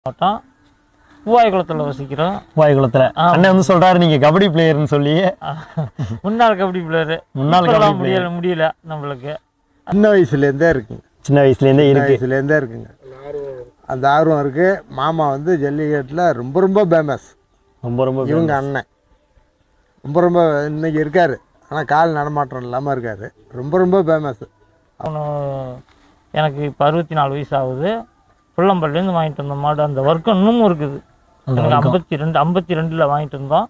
மாவட்டம் பூவாய்குளத்தில் வசிக்கிறோம் வாய்குளத்துல அண்ணன் வந்து சொல்றாரு நீங்க கபடி பிளேயர்னு சொல்லி முன்னாள் கபடி பிளேயரு முன்னாள் கபடி முடியல முடியல நம்மளுக்கு சின்ன வயசுலேருந்தே இருக்குங்க சின்ன வயசுல இருந்தே சின்ன இருக்கு வயசுலேருந்தே இருக்குங்க அந்த ஆர்வம் இருக்கு மாமா வந்து ஜல்லிக்கட்டில் ரொம்ப ரொம்ப ஃபேமஸ் ரொம்ப ரொம்ப இவங்க அண்ணன் ரொம்ப ரொம்ப இன்னைக்கு இருக்காரு ஆனால் கால் நடமாட்டம் இல்லாமல் இருக்காரு ரொம்ப ரொம்ப ஃபேமஸ் அவனு எனக்கு இப்போ அறுபத்தி நாலு வயசு ஆகுது புள்ளம்பள்ளிலேருந்து வாங்கிட்டு வந்த மாடு அந்த ஒர்க்கம் இன்னமும் இருக்குது எனக்கு ஐம்பத்தி ரெண்டு ஐம்பத்தி ரெண்டில் வாங்கிட்டு இருந்தோம்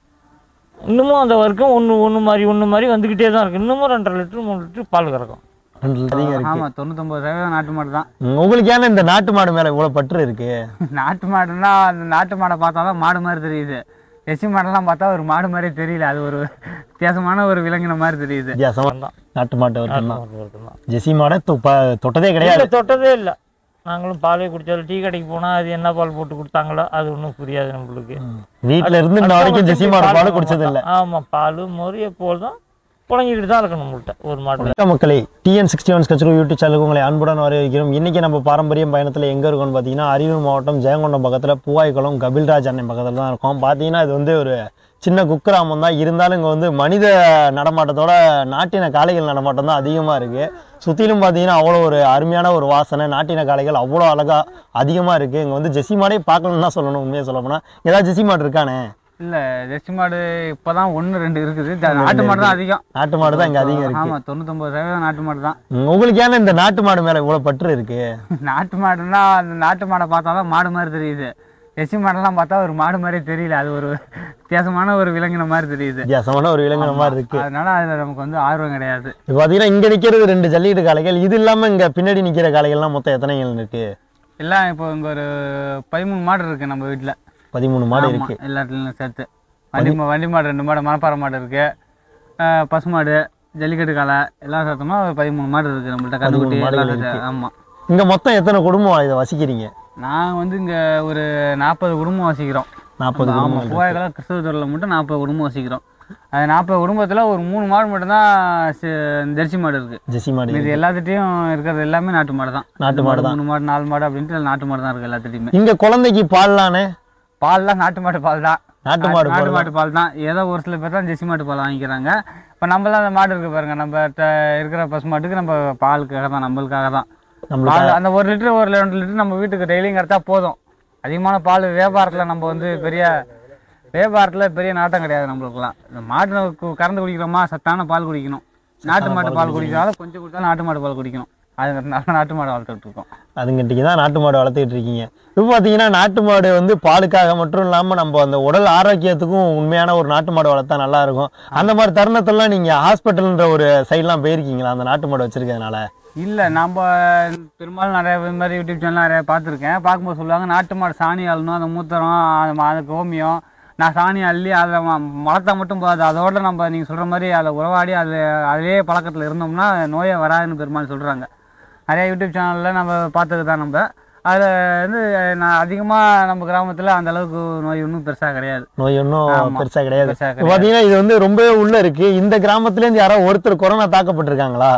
இன்னமும் அந்த வர்க்கம் ஒன்று ஒன்று மாதிரி ஒன்று மாதிரி வந்துக்கிட்டே தான் இருக்குது இன்னமும் ரெண்டரை லிட்டர் மூணு லிட்டர் பால் கறக்கும் ரெண்டு அதிகம் இருக்கு ஆமாம் தொண்ணூத்தொம்பது சதவீதம் நாட்டு மாடு தான் ம், உங்களுக்கு ஏன்னா இந்த நாட்டு மாடு மேல இவ்வளவு பற்று இருக்கு நாட்டு மாடுன்னா அந்த நாட்டு மாடை பார்த்தா தான் மாடு மாதிரி தெரியுது எச்சி மாடெல்லாம் பார்த்தா ஒரு மாடு மாதிரியே தெரியல அது ஒரு வித்தியாசமான ஒரு விலங்கின மாதிரி தெரியுது வித்தியாசமா தான். நாட்டு மாட்டு வரைக்கும் தான் நாட்டு வர்க்கம் தான் ஜெசி மாடை தொ- ப- தொட்டதே கிடையாது இல்லை தொட்டதே இல்லை நாங்களும் பாலே குடித்தாலும் டீ கடைக்கு போனால் அது என்ன பால் போட்டு கொடுத்தாங்களோ அது ஒன்றும் புரியாது நம்மளுக்கு வீட்டுல இருந்து இன்ன வரைக்கும் ஜெசி மாடு பாடு குடிச்சது இல்ல ஆமாம் பால் மோர் எப்போதும் புழங்கிக்கிட்டு தான் இருக்கணும் நம்மள்ட்ட ஒரு மாடு வணக்கம் மக்களே டிஎன் சிக்ஸ்டி ஒன் ஸ்கட்சு யூடியூப் சேனலுக்கு உங்களை அன்புடன் வரவேற்கிறோம் இன்னைக்கு நம்ம பாரம்பரியம் பயணத்தில் எங்கே இருக்கோம்னு பார்த்தீங்கன்னா அரியலூர் மாவட்டம் ஜெயங்கொண்டம் பக்கத்தில் பூவாய்க்குளம் கபில்ராஜ் அண்ணன் பக்கத்தில் தான் இருக்கோம் பார்த்தீங்கன்னா இது வந்து ஒரு சின்ன குக்கிராமம் தான் இருந்தாலும் இங்கே வந்து மனித நடமாட்டத்தோட நாட்டின காளைகள் நடமாட்டம் தான் அதிகமாக இருக்குது சுற்றிலும் பார்த்தீங்கன்னா அவ்வளோ ஒரு அருமையான ஒரு வாசனை நாட்டின காளைகள் அவ்வளோ அழகாக அதிகமாக இருக்குது இங்கே வந்து ஜெசி மாடே பார்க்கணும்னு தான் சொல்லணும் உண்மையாக சொல்ல போனால் ஏதாவது ஜெசி மாடு இருக்கானே இல்லை ஜெர்சி மாடு இப்போ தான் ஒன்று ரெண்டு இருக்குது இந்த நாட்டு மாடு தான் அதிகம் நாட்டு மாடு தான் இங்கே அதிகம் இருக்குது ஆமாம் தொண்ணூத்தொம்பது சதவீதம் நாட்டு மாடு தான் உங்களுக்கு ஏன்னா இந்த நாட்டு மாடு மேலே இவ்வளோ பற்று இருக்குது நாட்டு மாடுன்னா அந்த நாட்டு மாடை பார்த்தா தான் மாடு மாதிரி தெரியுது எச்சி மாடெல்லாம் பார்த்தா ஒரு மாடு மாதிரியே தெரியல அது ஒரு வித்தியாசமான ஒரு விலங்கின மாதிரி தெரியுது வித்தியாசமான ஒரு விலங்கின மாதிரி இருக்கு அதனால அதில் நமக்கு வந்து ஆர்வம் கிடையாது இப்போ பார்த்தீங்கன்னா இங்கே நிற்கிறது ரெண்டு ஜல்லிக்கட்டு காளைகள் இது இல்லாமல் இங்கே பின்னாடி நிற்கிற காளைகள்லாம் மொத்தம் எத்தனைகள் இருக்கு எல்லாம் இப்போ இங்கே ஒரு பதிமூணு மாடு இருக்குது நம்ம வீட்டில் பதிமூணு மாடு இருக்கு எல்லாத்துலையும் சேர்த்து வண்டி மா- வண்டி மாடு ரெண்டு மாடு மணப்பாறை மாடு இருக்கு அஹ் பசு மாடு ஜல்லிக்கட்டு காளை எல்லாம் சேர்த்தோம்னா ஒரு பதிமூணு மாடு இருக்கு நம்மள்ட்ட கண்டுக்குட்டி மாடுகள் எல்லாம் இருக்கு. இருக்கு ஆமாம் இங்கே மொத்தம் எத்தனை குடும்பம் இதை வசிக்கிறீங்க நான் வந்து இங்கே ஒரு நாற்பது குடும்பம் வசிக்கிறோம் நாற்பது ஆமாம் குடும்பம் பூவாய்கலாம் கிறிஸ்தவத்தூரில் மட்டும் நாற்பது குடும்பம் வசிக்கிறோம் அது நாற்பது குடும்பத்தில் ஒரு மூணு மாடு மட்டும்தான் சி- ஜெர்சி மாடு இருக்கு ஜெசி மாடு இது எல்லாத்துட்டையும் இருக்கிறது எல்லாமே நாட்டு மாடு தான் நாட்டு மாடு தான் மூணு மாடு நாலு மாடு அப்படின்ட்டு நாட்டு மாடு தான் இருக்கு எல்லாத்துட்டையுமே இங்கே குழந்தைக்கு பால்லானே பால்லாம் நாட்டு மாட்டு பால் தான் நாட்டு மாடு நாட்டு பால் மாட்டு பால் தான் ஏதோ ஒரு சில பேர் தான் ஜெர்சி மாட்டு பால் வாங்கிக்கிறாங்க இப்போ நம்மளாம் அந்த மாடு இருக்கு பாருங்க நம்ம ட- இருக்கிற பசு மாட்டுக்கு நம்ம பாலுக்காக தான் நம்மளுக்காக தான் நம்மளுக்கு பால் அந்த ஒரு லிட்டர் ஒரு ரெண்டு லிட்டர் நம்ம வீட்டுக்கு டெய்லியும் கிடச்சா போதும் அதிகமான பால் வியாபாரத்தில் நம்ம வந்து பெரிய வியாபாரத்தில் பெரிய நாட்டம் கிடையாது நம்மளுக்குலாம் இந்த மாட்டு கு- கறந்து குடிக்கிறோமா சத்தான பால் குடிக்கணும் நாட்டு மாட்டு பால் குடிக்கிறதால கொஞ்சம் குடிச்சா நாட்டு மாட்டு பால் குடிக்கணும் அதுங்கிறதுனால நாட்டு மாடு வளர்த்துட்டு இருக்கோம் அதுங்கிட்டீங்க தான் நாட்டு மாடு வளர்த்துக்கிட்டு இருக்கீங்க இப்போ பார்த்தீங்கன்னா நாட்டு மாடு வந்து பாலுக்காக மட்டும் இல்லாமல் நம்ம அந்த உடல் ஆரோக்கியத்துக்கும் உண்மையான ஒரு நாட்டு மாடு வளர்த்தா நல்லா இருக்கும் அந்த மாதிரி தருணத்தெல்லாம் நீங்கள் ஹாஸ்பிட்டல்ன்ற ஒரு சைட்லாம் போயிருக்கீங்களா அந்த நாட்டு மாடு வச்சிருக்கிறதுனால இல்லை நம்ம பெரும்பாலும் நிறைய இது மாதிரி யூடியூப் சேனல் நிறைய பார்த்துருக்கேன் பார்க்கும்போது சொல்லுவாங்க நாட்டு மாடு சாணி அள்ளணும் அந்த மூத்திரம் அது மா- அது கோமியம் நான் சாணி அள்ளி அதை வளர்த்தா மட்டும் போகாது அதோட நம்ம நீங்கள் சொல்கிற மாதிரி அதை உறவாடி அது அதிலே பழக்கத்தில் இருந்தோம்னா நோயே வராதுன்னு பெரும்பாலும் சொல்கிறாங்க நிறைய யூடியூப் சேனலில் நம்ம பார்த்தது தான் நம்ம அதில் வந்து நான் அதிகமாக நம்ம கிராமத்தில் அந்த அளவுக்கு நோய் ஒன்றும் பெருசாக கிடையாது நோய் ஒன்றும் ஆமா. பெருசாக கிடையாது பெருசாக இப்போ கிடையாது பார்த்தீங்கன்னா இது வந்து ரொம்பவே உள்ள இருக்கு இந்த கிராமத்துலேருந்து யாரோ ஒருத்தர் கொரோனா தாக்கப்பட்டிருக்காங்களா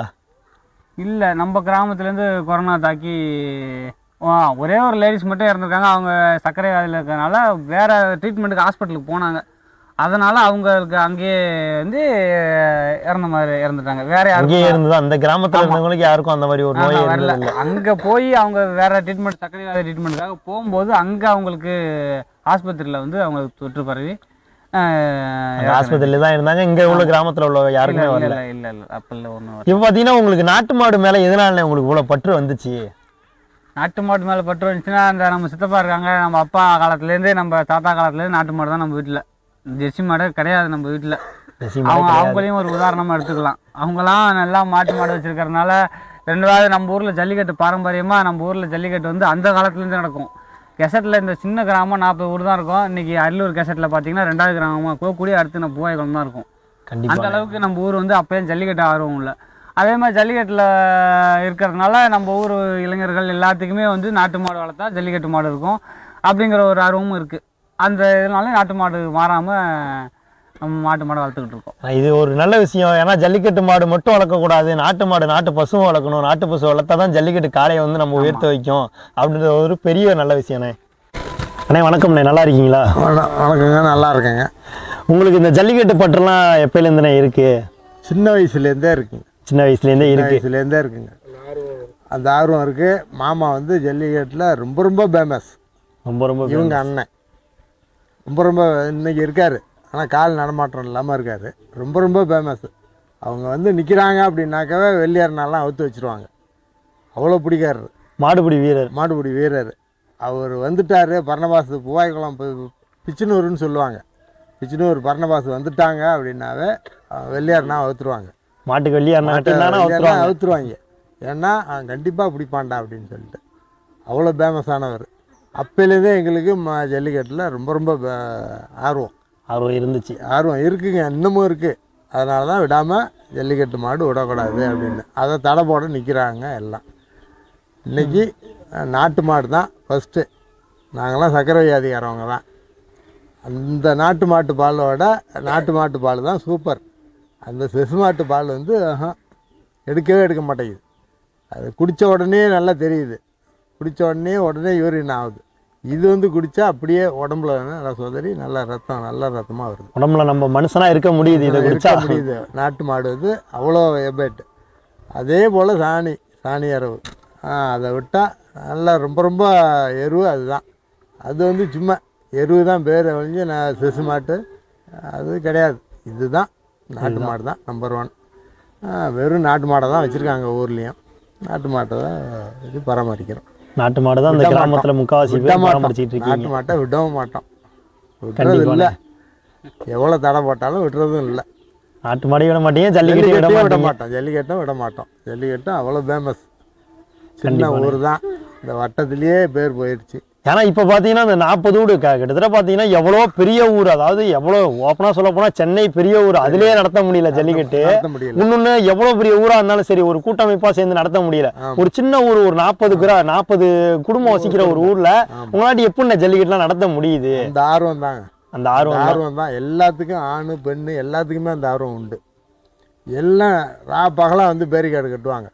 இல்லை நம்ம கிராமத்துலேருந்து கொரோனா தாக்கி ஆ, ஒரே ஒரு லேடிஸ் மட்டும் இறந்துருக்காங்க அவங்க சர்க்கரை வியாதியில் இருக்கிறனால வேற ட்ரீட்மெண்ட்டுக்கு ஹாஸ்பிட்டலுக்கு போனாங்க அதனால அவங்களுக்கு அங்கேயே வந்து இறந்த மாதிரி இறந்துட்டாங்க வேற அங்கேயே யாரும் இருந்தது அந்த கிராமத்துல ஆமா. இருந்தவங்களுக்கு யாருக்கும் அந்த மாதிரி ஒரு நோய் ஆஹா, வரல இருந்தது இல்ல அங்கே போய் அவங்க வேற ட்ரீட்மெண்ட் சர்க்கரை வியாதி ட்ரீட்மெண்ட்டுக்காக போகும்போது அங்கே அவங்களுக்கு ஆஸ்பத்திரியில் வந்து அவங்களுக்கு தொற்று பரவி ஆ, அந்த ஆஸ்பத்திரியில தான் இருந்தாங்க இங்க உள்ள கிராமத்துல உள்ள யாருக்குமே இல்லை வரல இல்லை இல்லை இல்லை அப்பல்ல ஒன்றும் இப்போ பார்த்தீங்கன்னா உங்களுக்கு நாட்டு மாடு மேல எதனால உங்களுக்கு இவ்வளவு பற்று வந்துச்சு நாட்டு மாடு மேலே பற்று வந்துச்சுன்னா அந்த நம்ம சித்தப்பா இருக்காங்க நம்ம அப்பா காலத்துலேருந்தே நம்ம தாத்தா காலத்துலேருந்து நாட்டு மாடு தான் நம்ம வீட்டில் ஜெர்சி மாடு கிடையாது நம்ம வீட்டில் ஜெசி மாடு அவங்க கிடையாது. அவங்களையும் ஒரு உதாரணமாக எடுத்துக்கலாம் அவங்களாம் நல்லா மாட்டு மாடு வச்சிருக்கறதுனால ரெண்டாவது நம்ம ஊரில் ஜல்லிக்கட்டு பாரம்பரியமாக நம்ம ஊரில் ஜல்லிக்கட்டு வந்து அந்த காலத்துலேருந்து நடக்கும் கெசட்டில் இந்த சின்ன கிராமம் நாற்பது ஊர் தான் இருக்கும் இன்றைக்கி அரியலூர் கெசட்டில் பார்த்தீங்கன்னா ரெண்டாவது கிராமமாக கோக்குடி அடுத்து நம்ம பூவாய்க்குளம் தான் இருக்கும் அந்த கண்டிப்பா அளவுக்கு நம்ம ஊர் வந்து அப்பயும் ஜல்லிக்கட்டு ஆர்வம் இல்லை அதே மாதிரி ஜல்லிக்கட்டில் இருக்கிறதுனால நம்ம ஊர் இளைஞர்கள் எல்லாத்துக்குமே வந்து நாட்டு மாடு வளர்த்தா ஜல்லிக்கட்டு மாடு இருக்கும் அப்படிங்கிற ஒரு ஆர்வமும் இருக்குது அந்த இதனால நாட்டு மாடு மாறாமல் நம்ம மாட்டு மாடு வளர்த்துக்கிட்டு இருக்கோம் இது ஒரு நல்ல விஷயம் ஏன்னா ஜல்லிக்கட்டு மாடு மட்டும் வளர்க்கக்கூடாது நாட்டு மாடு நாட்டு பசுவும் வளர்க்கணும் நாட்டு பசு வளர்த்தா தான் ஜல்லிக்கட்டு காளையை வந்து நம்ம உயர்த்த வைக்கும் அப்படின்ற ஒரு பெரிய நல்ல விஷயம்ண்ணே அண்ணே வணக்கம்ண்ணே நல்லா இருக்கீங்களா வண- வணக்கங்க நல்லா இருக்கேங்க உங்களுக்கு இந்த ஜல்லிக்கட்டு பற்றுலாம் எப்போலேருந்துண்ணே இருக்கு சின்ன வயசுலேருந்தே இருக்குங்க சின்ன வயசுலேருந்தே சின்ன இருக்கு வயசுலேருந்தே இருக்குங்க அந்த ஆர்வம் இருக்குது மாமா வந்து ஜல்லிக்கட்டில் ரொம்ப ரொம்ப ஃபேமஸ் ரொம்ப ரொம்ப இவங்க அண்ணன் ரொம்ப ரொம்ப இன்னைக்கு இருக்கார் ஆனால் கால் நடமாட்டம் இல்லாமல் இருக்கார் ரொம்ப ரொம்ப ஃபேமஸ் அவங்க வந்து நிற்கிறாங்க அப்படின்னாக்கவே வெள்ளியாருனாலாம் அவுத்து வச்சிருவாங்க அவ்வளோ பிடிக்காரு மாடுபிடி வீரர் மாடுபிடி வீரர் அவர் வந்துட்டார் பரணபாசு பூவாய்க்குளம் பி- பிச்சினூருன்னு சொல்லுவாங்க பிச்சினூர் பரணபாசு வந்துட்டாங்க அப்படின்னாவே அஹ், வெள்ளியாருனா அவுத்துருவாங்க மாட்டுக்கு வெள்ளி அண்ணா கட்டினானா வெள்ளியாருனா அவுத்துருவாங்க அவுத்துருவாங்க ஏன்னா அவன் கண்டிப்பாக பிடிப்பான்டா அப்படின்னு சொல்லிட்டு அவ்வளோ ஃபேமஸானவர் அப்போலேருந்தே எங்களுக்கு ம ஜல்லிக்கட்டில் ரொம்ப ரொம்ப பே- ஆர்வம் ஆர்வம் இருந்துச்சு ஆர்வம் இருக்குங்க இன்னமும் இருக்குது அதனால தான் விடாமல் ஜல்லிக்கட்டு மாடு விடக்கூடாது அப்படின்னு அதை தடை போட நிற்கிறாங்க எல்லாம் இன்னைக்கு அஹ், நாட்டு மாடு தான் ஃபஸ்ட்டு நாங்களாம் சக்கரை வியாதிக்காரவங்க தான் அந்த நாட்டு மாட்டு பாலோட நாட்டு மாட்டு பால் தான் சூப்பர் அந்த செசு மாட்டு பால் வந்து ஆஹா, எடுக்கவே எடுக்க மாட்டேங்குது அது குடித்த உடனே நல்லா தெரியுது குடித்த உடனே உடனே யூரின் ஆகுது இது வந்து குடித்தா அப்படியே உடம்புல நல்லா சொதறி நல்லா ரத்தம் நல்ல ரத்தமாக வருது உடம்புல நம்ம மனுஷனா இருக்க முடியுது இதை இருக்க குடிச்சா முடியுது நாட்டு மாடு வந்து அவ்வளோ எபேட் அதே போல் சாணி சாணி அரவு அதை விட்டால் நல்லா ரொம்ப ரொம்ப எருவு அதுதான் அது வந்து சும்மா எருவு தான் பேர் ஒழிஞ்சு நான் செசு மாட்டு அது கிடையாது இதுதான் நாட்டு மாடு தான் நம்பர் ஒன் வெறும் நாட்டு மாடை தான் வச்சுருக்காங்க ஊர்லேயும் நாட்டு மாட்டை தான் இது பராமரிக்கிறோம் நாட்டு மாடு தான் அந்த விட கிராமத்துல மாட்டோம். முக்காவாசி விட பேர் மாட்டோம். பராமரிச்சிட்டு இருக்கீங்க நாட்டு மாட்டை விடவும் மாட்டோம் விடுறது கண்டிப்பா. இல்லை எவ்வளோ தடை போட்டாலும் விடுறதும் இல்லை நாட்டு மாடி விட மாட்டீங்க ஜல்லிக்கட்டு விட ஜல்லிக்கட்டையும் விட மாட்டீங்க மாட்டோம் ஜல்லிக்கட்டும் விட மாட்டோம் ஜல்லிக்கட்டும் அவ்வளோ ஃபேமஸ் சின்ன ஊர் தான் இந்த வட்டத்திலேயே பேர் போயிடுச்சு ஏன்னா இப்போ பார்த்தீங்கன்னா இந்த நாற்பது வீடு க- கிட்டத்தட்ட பார்த்தீங்கன்னா எவ்வளோ பெரிய ஊர் அதாவது எவ்வளோ ஓப்பனாக சொல்ல போனால் சென்னை பெரிய ஊர் அதுலேயே நடத்த முடியல ஜல்லிக்கட்டு நடத்த முடியல இன்னொன்று எவ்வளோ பெரிய ஊராக இருந்தாலும் சரி ஒரு கூட்டமைப்பாக சேர்ந்து நடத்த முடியல ஆமா. ஒரு சின்ன ஊர் ஒரு நாற்பது கிரா நாற்பது குடும்பம் வசிக்கிற ஒரு ஊரில் ஆமா. உங்களாட்டி எப்படி ஜல்லிக்கட்டுலாம் நடத்த முடியுது அந்த ஆர்வம் தாங்க அந்த அந்த ஆர்வம் தான். ஆர்வம் தான் எல்லாத்துக்கும் ஆண் பெண்ணு எல்லாத்துக்குமே அந்த ஆர்வம் உண்டு எல்லாம் ரா பகலாக வந்து பேரிகார்டு கட்டுவாங்க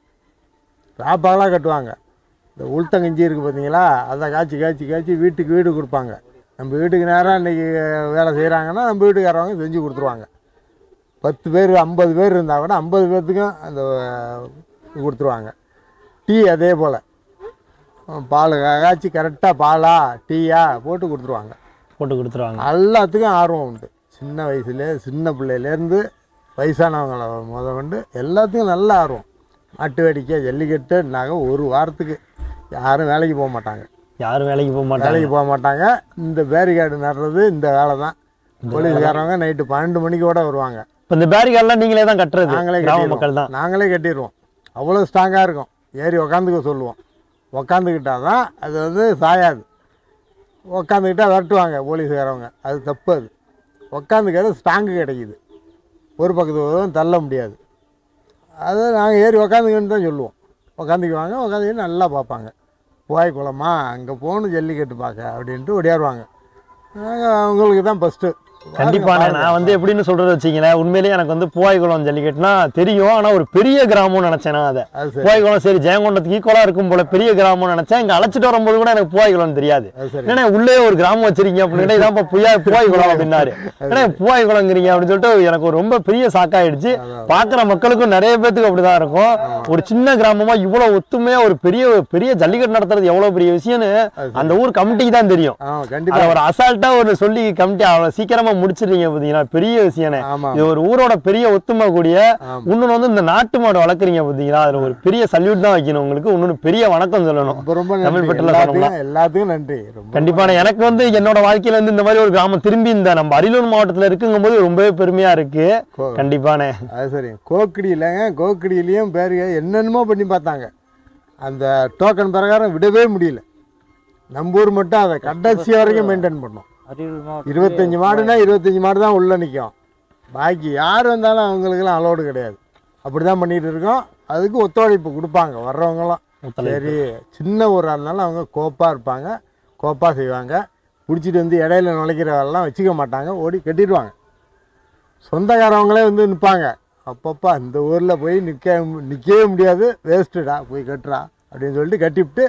ரா பகலாக கட்டுவாங்க இந்த உளுத்தங்கஞ்சி இருக்குது பார்த்தீங்களா அதை காய்ச்சி காய்ச்சி காய்ச்சி வீட்டுக்கு வீடு கொடுப்பாங்க நம்ம வீட்டுக்கு நேரம் இன்றைக்கி வேலை செய்கிறாங்கன்னா நம்ம வீட்டுக்காரவங்க செஞ்சு கொடுத்துருவாங்க பத்து பேர் ஐம்பது பேர் இருந்தால் கூட ஐம்பது பேர்த்துக்கும் அந்த இது கொடுத்துருவாங்க டீ அதே போல் பால் காய்ச்சி கரெக்டாக பாலா டீயா போட்டு கொடுத்துருவாங்க போட்டு கொடுத்துருவாங்க எல்லாத்துக்கும் ஆர்வம் உண்டு சின்ன வயசுலே சின்ன பிள்ளையிலேருந்து வயசானவங்கள முத கொண்டு எல்லாத்துக்கும் நல்ல ஆர்வம் மாட்டு வேடிக்கை ஜல்லிக்கட்டுனாக்க ஒரு வாரத்துக்கு யாரும் வேலைக்கு போக மாட்டாங்க யாரும் வேலைக்கு போக மாட்டாங்க வேலைக்கு போக மாட்டாங்க இந்த பேரிகார்டு நடுறது இந்த வேலை தான் போலீஸ்காரவங்க நைட்டு பன்னெண்டு மணிக்கு கூட வருவாங்க இப்போ இந்த பேரிகார்டெலாம் நீங்களே தான் கட்டுறது நாங்களே கிராம கட்டிடுவோம் மக்கள் தான் நாங்களே கட்டிடுவோம் அவ்வளோ ஸ்ட்ராங்காக இருக்கும் ஏறி உக்காந்துக்க சொல்லுவோம் உக்காந்துக்கிட்டா தான் அது வந்து சாயாது உக்காந்துக்கிட்டா விரட்டுவாங்க போலீஸ்காரவங்க அது தப்பு அது உக்காந்துக்கிறது ஸ்ட்ராங்கு கிடைக்குது ஒரு பக்கத்து பக்கம் தள்ள முடியாது அது நாங்கள் ஏறி உக்காந்துக்கன்னு தான் சொல்லுவோம் உக்காந்துக்குவாங்க உக்காந்துக்கிட்டு நல்லா பார்ப்பாங்க போய் குளமா அங்கே போகணும் ஜல்லிக்கட்டு பார்க்க அப்படின்ட்டு ஓடியாருவாங்க நாங்கள் அவங்களுக்கு தான் ஃபஸ்ட்டு கண்டிப்பாண்ணே நான் வந்து எப்படின்னு சொல்றது வச்சிங்களேன் உண்மையிலேயே எனக்கு வந்து பூவாய்குளம் ஜல்லிக்கட்டுனா தெரியும் ஆனால் ஒரு பெரிய கிராமம்னு நினச்சேன் நான் அதை அது சரி பூவாய்குளம் சரி ஜெயங்கொண்டத்துக்கு ஈக்குவலாக இருக்கும் போல பெரிய கிராமம்னு நினச்சேன் இங்கே அழைச்சிட்டு வரும்போது கூட எனக்கு பூவாய்குளம் தெரியாது அது சரி ஏன்னா உள்ளே ஒரு கிராமம் வச்சிருக்கீங்க அப்படின்னு இதான் புயா பூவாய்குளம் அப்படின்னாரு ஏன்னா பூவாய்குளங்கிறீங்க அப்படின்னு சொல்லிட்டு எனக்கு ஒரு ரொம்ப பெரிய சாக்காயிடுச்சு பார்க்குற மக்களுக்கும் நிறைய பேத்துக்கு அப்படிதான் இருக்கும் ஒரு சின்ன கிராமமா இவ்வளோ ஒத்துமையா ஒரு பெரிய பெரிய ஜல்லிக்கட்டு நடத்துறது எவ்வளோ பெரிய விஷயம்னு அந்த ஊர் கமிட்டிக்கு தான் தெரியும் ஆ அதை கண்டிப்பாக ஒரு அசால்ட்டா ஒரு சொல்லி கமிட்டி அவ்வளோ சீக்கிரமா முடிச்சிடுறீங்க பார்த்தீங்கன்னா பெரிய விஷயம்னே ஆமாம் இது ஒரு ஊரோட பெரிய ஒத்துமை கூடிய ஆமாம் இன்னொன்று வந்து இந்த நாட்டு மாடு வளர்க்குறீங்க பார்த்தீங்களா அதில் ஒரு பெரிய சல்யூட் தான் வைக்கணும் உங்களுக்கு இன்னொன்று பெரிய வணக்கம் சொல்லணும் ரொம்ப ரொம்ப தமிழ் நன்றி பெட்டில் எல்லாத்துக்கும் எல்லாத்துக்கும் நன்றி ரொம்ப கண்டிப்பான எனக்கு வந்து என்னோட வாழ்க்கையில வந்து இந்த மாதிரி ஒரு கிராமம் திரும்பி இந்த நம்ம அரியலூர் மாவட்டத்தில் இருக்குங்கும்போது ரொம்பவே பெருமையா இருக்கு கோ- கண்டிப்பானே அது சரி கோக்கடியிலங்க கோக்கடியிலையும் பேர் என்னென்னமோ பண்ணி பார்த்தாங்க அந்த டோக்கன் பிரகாரம் விடவே முடியல நம்ம ஊர் மட்டும் அதை கடைசி வரைக்கும் மெயின்டைன் பண்ணோம் அரியலூர் மாவட்டம் இருபத்தஞ்சி மாடுனா இருபத்தஞ்சி மாடு தான் உள்ளே நிற்கும் பாக்கி யார் வந்தாலும் அவங்களுக்கெல்லாம் அலோடு கிடையாது அப்படி தான் பண்ணிகிட்டு இருக்கோம் அதுக்கு ஒத்துழைப்பு கொடுப்பாங்க வர்றவங்களாம் சரி சின்ன ஊராக இருந்தாலும் அவங்க கோப்பாக இருப்பாங்க கோப்பாக செய்வாங்க பிடிச்சிட்டு வந்து இடையில நுழைக்கிற வேலைலாம் வச்சுக்க மாட்டாங்க ஓடி கட்டிடுவாங்க சொந்தக்காரவங்களே வந்து நிற்பாங்க அப்பப்பா இந்த ஊரில் போய் நிற்க நிற்கவே முடியாது வேஸ்ட்டுடா போய் கட்டுறா அப்படின்னு சொல்லிட்டு கட்டிவிட்டு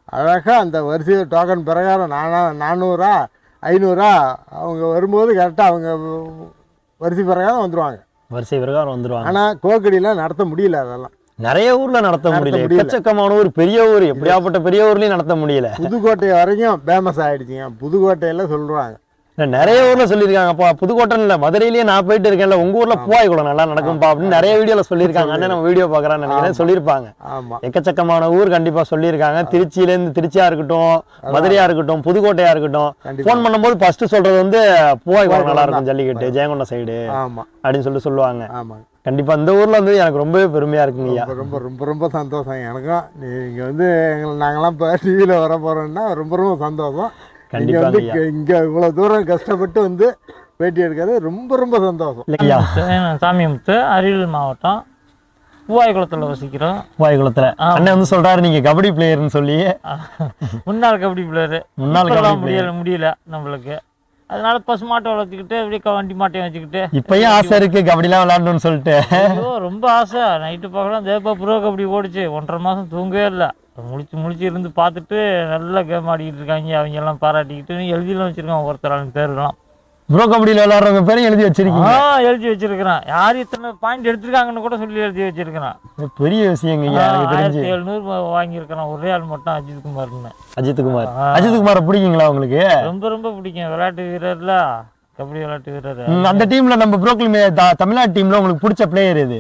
அழகாக அந்த வரிசை டோக்கன் பிரகாரம் நானா நானூறா ஐநூறா அவங்க வரும்போது கரெக்டாக அவங்க வரிசை பிரகாரம் வந்துடுவாங்க வரிசை பிரகாரம் வந்துருவாங்க ஆனால் கோக்கடியில் நடத்த முடியல அதெல்லாம் நிறைய ஊர்ல நடத்த நடத்த முடியல முடியல. எக்கச்சக்கமான ஊர் பெரிய ஊர் எப்படியாப்பட்ட பெரிய ஊர்லயும் நடத்த முடியல புதுக்கோட்டை வரைக்கும் ஃபேமஸ் ஆகிடுச்சிங்க புதுக்கோட்டையில் சொல்கிறாங்க இல்ல, நிறைய ஊர்ல சொல்லியிருக்காங்கப்பா புதுக்கோட்டை இல்ல மதுரையிலேயே நான் போயிட்டு இருக்கேன்ல உங்க ஊர்ல பூவாய் குளம் நல்லா நடக்கும்பா அப்படின்னு நிறைய வீடியோல சொல்லியிருக்காங்க அண்ணன் நம்ம வீடியோ பாக்குறான்னு நினைக்கிறேன் சொல்லியிருப்பாங்க ஆமாம் எக்கச்சக்கமான ஊர் கண்டிப்பா சொல்லியிருக்காங்க திருச்சியில இருந்து திருச்சியா இருக்கட்டும் மதுரையா இருக்கட்டும் புதுக்கோட்டையா இருக்கட்டும் கண்டிப்பா. ஃபோன் பண்ணும்போது ஃபர்ஸ்ட் சொல்றது வந்து பூவாய் குளம் நல்லா குளம் இருக்கும் ஜல்லிக்கட்டு ஜெயங்கொண்டம் சைடு ஆமாம் அப்படின்னு சொல்லி சொல்லுவாங்க ஆமாங்க கண்டிப்பா இந்த ஊர்ல வந்து எனக்கு ரொம்பவே பெருமையா இருக்குங்க ஐயா ரொம்ப ரொம்ப ரொம்ப ரொம்ப சந்தோஷம் எனக்கும் நீங்கள் வந்து எங்களை நாங்களாம் இப்போ டிவியில் வர போகிறோம்னா ரொம்ப ரொம்ப சந்தோஷம் நீங்கள் கண்டிப்பாங்க வந்து ஐயா இங்கே இவ்வளோ தூரம் கஷ்டப்பட்டு வந்து பேட்டி எடுக்கிறது ரொம்ப ரொம்ப சந்தோஷம் இல்லையா சாமியமுத்து அரியலூர் மாவட்டம் பூவாய்குளத்தில் வசிக்கிறோம் பூவாய் குளத்துல அண்ணன் வந்து சொல்றாரு நீங்க கபடி பிளேயர்னு சொல்லி முன்னாள் கபடி பிளேயரு முன்னாள் கபடி player. முடியல முடியல நம்மளுக்கு அதனால பசு மாட்டை வளர்த்துக்கிட்டு அப்படியே க- வண்டி மாட்டையும் வச்சுக்கிட்டு இப்பயும் ஆசை இருக்கு கபடிலாம் விளையாடணும்னு சொல்லிட்டு ஐயோ ரொம்ப ஆசை நைட்டு பார்க்கலாம் தேப்பா ப்ரோ கபடி ஓடிச்சு ஒன்றரை மாதம் தூங்கவே இல்லை முழிச்சு முழிச்சு இருந்து பார்த்துட்டு நல்லா கேம் ஆடிக்கிட்டு இருக்காங்க அவங்க எல்லாம் பாராட்டிக்கிட்டு எழுதிலாம் வச்சிருக்கான் ஒருத்தர் பேர்லாம் ப்ரோ கபடியில் விளையாடுறவங்க பேரும் எழுதி வச்சிருக்கீங்க ஆ எழுதி வச்சிருக்கிறேன் யார் இத்தனை பாயிண்ட் எடுத்திருக்காங்கன்னு கூட சொல்லி எழுதி வச்சிருக்கிறேன் இது பெரிய விஷயங்க ஐயா எனக்கு தெரிஞ்சு ஆயிரத்தி எழுநூறு வாங்கியிருக்கிறேன் ஒரே ஆள் மட்டும் அஜித் குமார்னு அஜித் குமார் அஜித் குமாரை பிடிக்குங்களா உங்களுக்கு ரொம்ப ரொம்ப பிடிக்கும் விளையாட்டு வீரர்ல கபடி விளையாட்டு வீரர் ம், அந்த டீம்ல நம்ம ப்ரோக்லிமே தமிழ்நாடு டீம்ல உங்களுக்கு பிடிச்ச பிளேயர் இது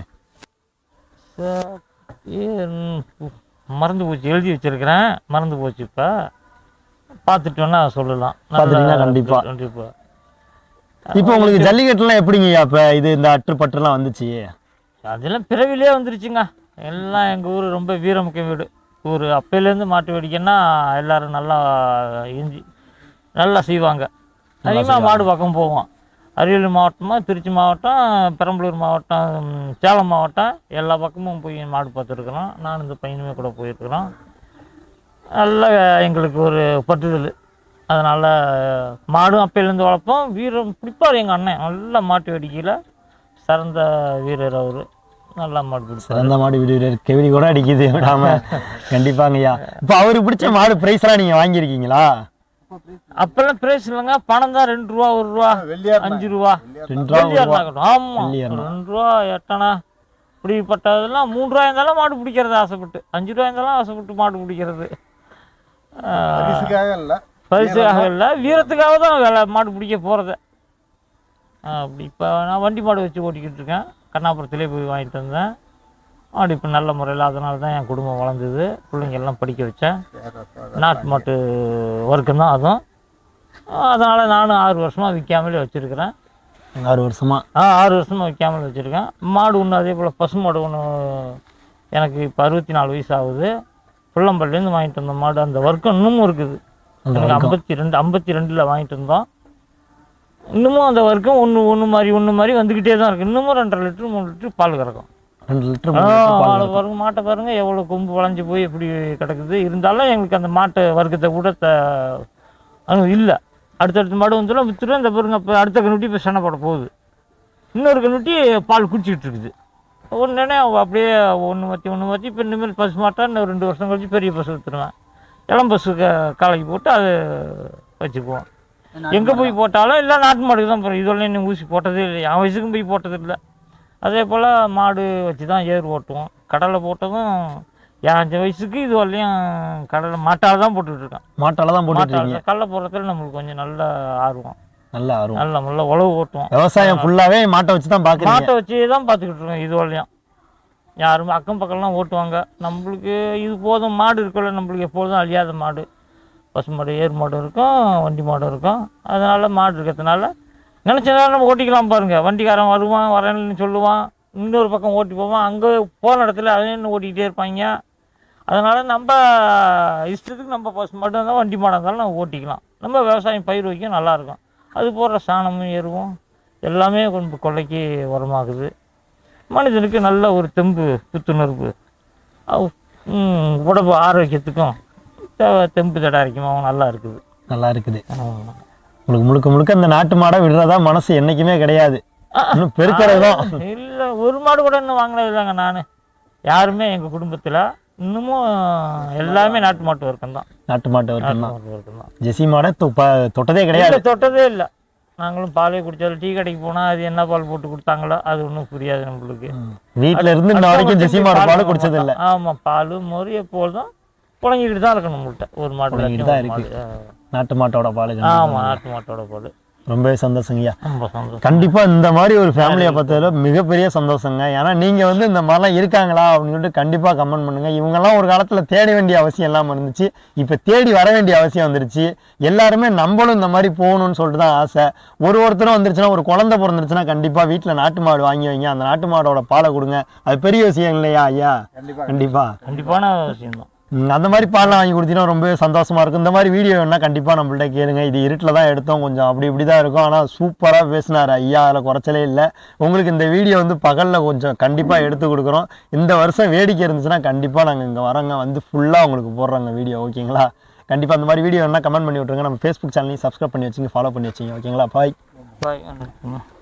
சார், ஏ, ம், மறந்து போச்சு எழுதி வச்சிருக்கிறேன் மறந்து போச்சு இப்போ பார்த்துட்டு வேணா சொல்லலாம் நல்லா பார்த்துட்டீங்கன்னா கண்டிப்பா. கண்டிப்பா இப்போ உங்களுக்கு ஜல்லிக்கட்டுலாம் எப்படிங்க ஐயா இப்போ இது இந்த அற்று பற்றுலாம் வந்துச்சு அதெல்லாம் பிறவிலே வந்துருச்சுங்க எல்லாம் எங்கள் ஊர் ரொம்ப வீரமுக்க வீடு ஊர் அப்பையிலேருந்து மாட்டு வேடிக்கைன்னா எல்லாரும் நல்லா இஞ்சி நல்லா செய்வாங்க அதிகமாக மாடு பக்கம் போவோம் அரியலூர் மாவட்டமாக திருச்சி மாவட்டம் பெரம்பலூர் மாவட்டம் ம், சேலம் மாவட்டம் எல்லா பக்கமும் போய் மாடு பார்த்துருக்குறோம் நான் இந்த பையனுமே கூட போயிருக்கிறோம் நல்ல எங்களுக்கு ஒரு பற்றுதல் அதனால் மாடும் அப்பையிலேருந்து வளர்ப்போம் வீரம் பிடிப்பார் எங்கள் அண்ணன் நல்ல மாட்டு வேடிக்கையில் சிறந்த வீரர் அவர் நல்லா மாடு பிடிப்பார் சிறந்த மாடு வீடு கெவிடி கூட அடிக்குது விடாம கண்டிப்பாங்க ஐயா இப்போ அவருக்கு பிடிச்ச மாடு பிரைஸ்லாம் நீங்க வாங்கியிருக்கீங்களா அப்பெல்லாம் பிரைஸ் இல்லைங்க பணம் தான் ரெண்டு ரூபா ஒரு ரூபா வெள்ளியார் அஞ்சு ரூபா ரெண்டு ரூபா ஒரு வெள்ளியார் ரூபா. ஆகட்டும் ஆமாம் வெள்ளியார்னா. ரெண்டு ரூபா எட்டனா இப்படிப்பட்டதெல்லாம் மூணு ரூபா இருந்தாலும் மாடு பிடிக்கிறது ஆசைப்பட்டு அஞ்சு ரூபா இருந்தாலும் ஆசைப்பட்டு மாடு பிடிக்கிறது ஆஹ், பரிசுக்காக இல்லை பரிசுக்காக இல்லை வீரத்துக்காக தான் வேலை மாடு பிடிக்க போகிறது அப்படி இப்போ நான் வண்டி மாடு வச்சு ஓட்டிக்கிட்டு இருக்கேன் கண்ணாபுரத்துலேயே போய் வாங்கிட்டு வந்தேன் மாடு இப்போ நல்ல முறையில் அதனால தான் என் குடும்பம் வளர்ந்தது பிள்ளைங்க எல்லாம் படிக்க வச்சேன் நாட்டு மாட்டு வர்க்கம் தான் அதுவும் அதனால் நானும் ஆறு வருஷமாக விற்காமலே வச்சுருக்கிறேன் ஆறு வருஷமா ஆ ஆறு வருஷமாக விற்காமல் வச்சுருக்கேன் மாடு ஒன்று அதே போல் பசு மாடு ஒன்று எனக்கு இப்போ அறுபத்தி நாலு வயசு ஆகுது புள்ளம்பள்ளிலேருந்து வாங்கிட்டு வந்த மாடு அந்த வர்க்கம் இன்னமும் இருக்குது அந்த எனக்கு ஐம்பத்தி ரெண்டு ஐம்பத்தி ரெண்டில் வாங்கிட்டு இருந்தோம் இன்னமும் அந்த வர்க்கம் ஒன்று ஒன்று மாதிரி ஒன்று மாதிரி வந்துக்கிட்டே தான் இருக்குது இன்னமும் ரெண்டரை லிட்டரு மூணு லிட்டரு பால் கறக்கும் ரெண்டு லிட்டர் ஆ, மூணு லிட்டர் பால் மாடு பாருங்க மாட்டை பாருங்க எவ்வளோ கொம்பு வளைஞ்சு போய் எப்படி கிடக்குது இருந்தாலும் எங்களுக்கு அந்த மாட்டு வர்க்கத்தை கூட த அங்கே இல்லை அடுத்தடுத்த மாடு வந்துடும் வித்துடும் இந்த பாருங்க இப்போ அடுத்த கண்ணுட்டி இப்போ சண்டை போட போகுது இன்னொரு கண்ணுட்டி பால் குடிச்சிக்கிட்டு இருக்குது ஒன்றுனே அப்படியே ஒன்று மாற்றி ஒன்று மாற்றி இப்போ இனிமேல் பசு மாட்டா இன்னும் ரெண்டு வருஷம் கழிச்சு பெரிய பசு விற்றுருவேன் இளம் பசு க காலைக்கு போட்டு அது வச்சுக்குவோம் எங்கே போய் போட்டாலும் இல்லை நாட்டு மாடுக்கு தான் போகிறோம் இதுவரையும் இன்னும் ஊசி போட்டதே இல்லை என் வயசுக்கும் போய் போட்டது இல்லை அதே போல் மாடு வச்சு தான் ஏர் ஓட்டுவோம் கடலை போட்டதும் என் அஞ்சு வயசுக்கு இது வரலையும் கடலை மாட்டால் தான் போட்டுட்டு இருக்கேன் மாட்டால தான் போட்டுட்டு இருக்கீங்க மாட்டால் கடலை போடுறதுல நம்மளுக்கு கொஞ்சம் நல்ல ஆர்வம் நல்ல ஆர்வம் நல்ல நல்ல உழவு ஓட்டுவோம் விவசாயம் ஃபுல்லாவே மாட்டை வச்சு தான் பாக்குறீங்க மாட்டை வச்சு தான் பார்த்துக்கிட்டு இருக்கோம் இது வரலையும் யாருமே அக்கம் பக்கம்லாம் ஓட்டுவாங்க நம்மளுக்கு இது போதும் மாடு இருக்குல்ல நம்மளுக்கு எப்பொழுதும் அழியாத மாடு பசு மாடு ஏர் மாடு இருக்கும் வண்டி மாடு இருக்கும் அதனால் மாடு இருக்கிறதுனால நினச்ச நேரம் நம்ம ஓட்டிக்கலாம் பாருங்கள் வண்டிக்காரன் வருவான் வரேன்னு சொல்லுவான் இன்னொரு பக்கம் ஓட்டி போவான் அங்கே போன இடத்துல அதையும் ஓட்டிக்கிட்டே இருப்பாங்க அதனால் நம்ம இஷ்டத்துக்கு நம்ம பசு மாடு இருந்தால் வண்டி மாடாக இருந்தாலும் நம்ம ஓட்டிக்கலாம் நம்ம விவசாயம் பயிர் வைக்க நல்லாயிருக்கும் அது போடுற சாணமும் எருவும் எல்லாமே கொஞ்சம் கொள்ளைக்கு உரமாகுது மனிதனுக்கு நல்ல ஒரு தெம்பு புத்துணர்வு அவ்- ம், உடம்பு ஆரோக்கியத்துக்கும் தெ- தெம்பு தடாரிக்கமாகவும் நல்லா இருக்குது நல்லா இருக்குது ஆமா. உங்களுக்கு முழுக்க முழுக்க இந்த நாட்டு மாடை விடுறதா மனசு என்னைக்குமே கிடையாது இன்னும் பெருக்கிறது தான் இல்லை ஒரு மாடு கூட இன்னும் வாங்கினது இல்லைங்க நான் யாருமே எங்கள் குடும்பத்தில் இன்னமும் எல்லாமே நாட்டு மாட்டு வர்க்கம் தான் நாட்டு மாட்டு நாட்டு வரைக்கும் தான் மாட்டு வர்க்கம் தான் ஜெசி மாடை தொ- ப- தொட்டதே கிடையாது இல்லை தொட்டதே இல்லை நாங்களும் பாலே குடித்தாலும் டீ கடைக்கு போனால் அது என்ன பால் போட்டு கொடுத்தாங்களோ அது ஒன்றும் புரியாது நம்மளுக்கு வீட்ல இருந்து இன்ன வரைக்கும் ஜெசி மாடு பால் குடிச்சது இல்ல ஆமாம் பால் மோர் எப்போதும் புழங்கிக்கிட்டு தான் இருக்கணும் நம்மள்ட்ட ஒரு மாடு புழங்கிட்டு தான் இல்லாட்டியும் ஒரு இருக்கு. மாடு. நாட்டு மாட்டோட பால் ஆமாம் நாட்டு மாட்டோட பால் ரொம்பவே சந்தோஷங்கய்யா ரொம்ப சந்தோஷம் கண்டிப்பா இந்த மாதிரி ஒரு ஃபேமிலியை பார்த்ததுல மிகப்பெரிய சந்தோஷங்க ஏன்னா நீங்க வந்து இந்த மாதிரிலாம் இருக்காங்களா அப்படின்னு சொல்லிட்டு கண்டிப்பா கமெண்ட் பண்ணுங்க இவங்கெல்லாம் ஒரு காலத்துல தேட வேண்டிய அவசியம் இல்லாம இருந்துச்சு இப்ப தேடி வர வேண்டிய அவசியம் வந்துருச்சு எல்லாருமே நம்மளும் இந்த மாதிரி போகணும்னு சொல்லிட்டு தான் ஆசை ஒரு ஒருத்தரும் வந்துருச்சுன்னா ஒரு குழந்தை பிறந்துருச்சுன்னா கண்டிப்பா வீட்டுல நாட்டு மாடு வாங்கி வைங்க அந்த நாட்டு மாடோட பாலை கொடுங்க அது பெரிய விஷயம் இல்லையா ஐயா கண்டிப்பா கண்டிப்பான விஷயம்தான் ம், அந்த மாதிரி பால்லாம் வாங்கி கொடுத்தீங்கன்னா ரொம்பவே சந்தோஷமா இருக்கும் இந்த மாதிரி வீடியோ வேணா கண்டிப்பா நம்மள்ட்ட கேளுங்க இது இருட்டில் தான் எடுத்தோம் கொஞ்சம் அப்படி இப்படி தான் இருக்கும் ஆனால் சூப்பராக பேசினார் ஐயா அதில் குறைச்சலே இல்லை உங்களுக்கு இந்த வீடியோ வந்து பகலில் கொஞ்சம் கண்டிப்பாக எடுத்து கொடுக்குறோம் இந்த வருஷம் வேடிக்கை இருந்துச்சுன்னா கண்டிப்பாக நாங்கள் இங்கே வரோங்க வந்து ஃபுல்லாக உங்களுக்கு போடுறோங்க வீடியோ ஓகேங்களா கண்டிப்பாக அந்த மாதிரி வீடியோ வேணா கமெண்ட் பண்ணி விட்ருங்க நம்ம ஃபேஸ்புக் சேனலையும் சப்ஸ்கிரைப் பண்ணி வச்சுங்க ஃபாலோ பண்ணி வச்சுங்க ஓகேங்களா பாய் பாய்